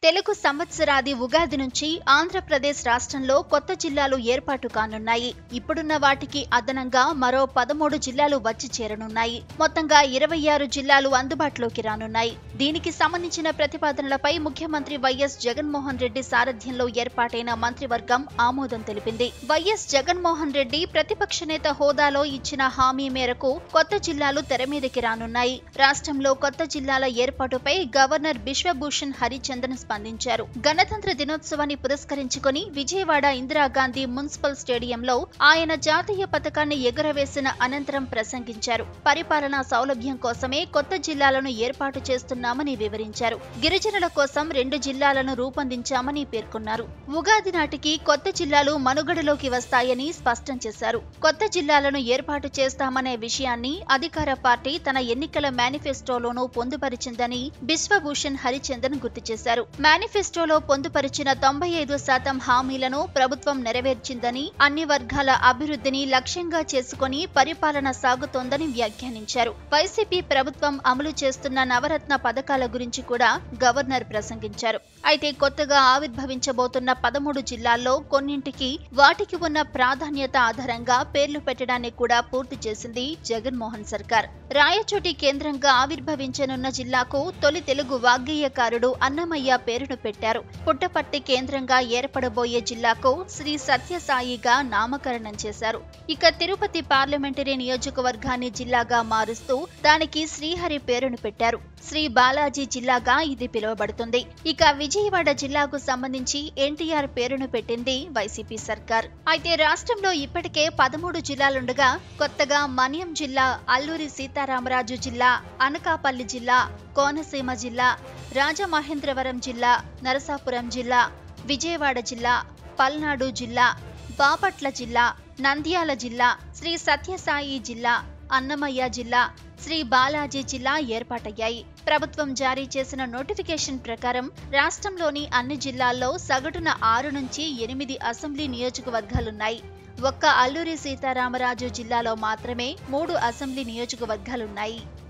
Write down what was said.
తెలుగు సంవత్సరాది ఉగాది నుంచి ఆంధ్రప్రదేశ్ రాష్ట్రంలో కొత్త జిల్లాలు ఏర్పాటు కానున్నాయి ఇప్పుడున్న వాటికి అదనంగా మరో పదమూడు జిల్లాలు వచ్చి చేరనున్నాయి మొత్తంగా ఇరవై ఆరు జిల్లాలు అందుబాటులోకి రానున్నాయి దీనికి సంబంధించిన ప్రతిపాదనలపై ముఖ్యమంత్రి వైఎస్ జగన్మోహన్ రెడ్డి సారథ్యంలో ఏర్పాటైన మంత్రివర్గం ఆమోదం తెలిపింది వైఎస్ జగన్మోహన్ రెడ్డి ప్రతిపక్ష నేత హోదాలో ఇచ్చిన హామీ మేరకు కొత్త జిల్లాలు తెరమీదకి రానున్నాయి రాష్ట్రంలో కొత్త జిల్లాల ఏర్పాటుపై గవర్నర్ బిశ్వభూషణ్ హరిచందన్ స్పందించారు గణతంత్ర దినోత్సవాన్ని పురస్కరించుకొని విజయవాడ ఇందిరాగాంధీ మున్సిపల్ స్టేడియంలో ఆయన జాతీయ పథకాన్ని ఎగురవేసిన అనంతరం ప్రసంగించారు పరిపాలనా సౌలభ్యం కోసమే కొత్త జిల్లాలను ఏర్పాటు చేస్తున్నామని వివరించారు గిరిజనుల కోసం రెండు జిల్లాలను రూపొందించామని పేర్కొన్నారు ఉగాది నాటికి కొత్త జిల్లాలు మనుగడలోకి వస్తాయని స్పష్టం చేశారు కొత్త జిల్లాలను ఏర్పాటు చేస్తామనే విషయాన్ని అధికార పార్టీ తన ఎన్నికల మేనిఫెస్టోలోనూ పొందుపరిచిందని బిశ్వభూషణ్ హరిచందన్ గుర్తు చేశారు మేనిఫెస్టోలో పొందుపరిచిన తొంభై ఐదు శాతం హామీలను ప్రభుత్వం నెరవేర్చిందని అన్ని వర్గాల అభివృద్ధిని లక్ష్యంగా చేసుకుని పరిపాలన సాగుతోందని వ్యాఖ్యానించారు వైసీపీ ప్రభుత్వం అమలు చేస్తున్న నవరత్న పథకాల గురించి కూడా గవర్నర్ ప్రసంగించారు అయితే కొత్తగా ఆవిర్భవించబోతున్న పదమూడు జిల్లాల్లో కొన్నింటికి వాటికి ఉన్న ప్రాధాన్యత ఆధారంగా పేర్లు పెట్టడాన్ని కూడా పూర్తి చేసింది జగన్మోహన్ సర్కార్ రాయచోటి కేంద్రంగా ఆవిర్భవించనున్న జిల్లాకు తొలి తెలుగు వాగ్గేయకారుడు అన్నమయ్య పేరును పెట్టారు పుట్టపర్తి కేంద్రంగా ఏర్పడబోయే జిల్లాకు శ్రీ సత్యసాయిగా నామకరణం చేశారు ఇక తిరుపతి పార్లమెంటరీ నియోజకవర్గాన్ని జిల్లాగా మారుస్తూ దానికి శ్రీహరి పేరును పెట్టారు శ్రీ బాలాజీ జిల్లాగా ఇది పిలువబడుతుంది ఇక విజయవాడ జిల్లాకు సంబంధించి ఎన్టీఆర్ పేరును పెట్టింది వైసీపీ సర్కార్ అయితే రాష్ట్రంలో ఇప్పటికే పదమూడు జిల్లాలుండగా కొత్తగా మన్యం జిల్లా అల్లూరి సీతారామరాజు జిల్లా అనకాపల్లి జిల్లా కోనసీమ జిల్లా రాజమహేంద్రవరం జిల్లా నరసాపురం జిల్లా విజయవాడ జిల్లా పల్నాడు జిల్లా బాపట్ల జిల్లా నంద్యాల జిల్లా శ్రీ సత్యసాయి జిల్లా అన్నమయ్య జిల్లా శ్రీ బాలాజీ జిల్లా ఏర్పాటయ్యాయి ప్రభుత్వం జారీ చేసిన నోటిఫికేషన్ ప్రకారం రాష్ట్రంలోని అన్ని జిల్లాల్లో సగటున ఆరు నుంచి ఎనిమిది అసెంబ్లీ నియోజకవర్గాలున్నాయి ఒక్క అల్లూరి సీతారామరాజు జిల్లాలో మాత్రమే మూడు అసెంబ్లీ నియోజకవర్గాలున్నాయి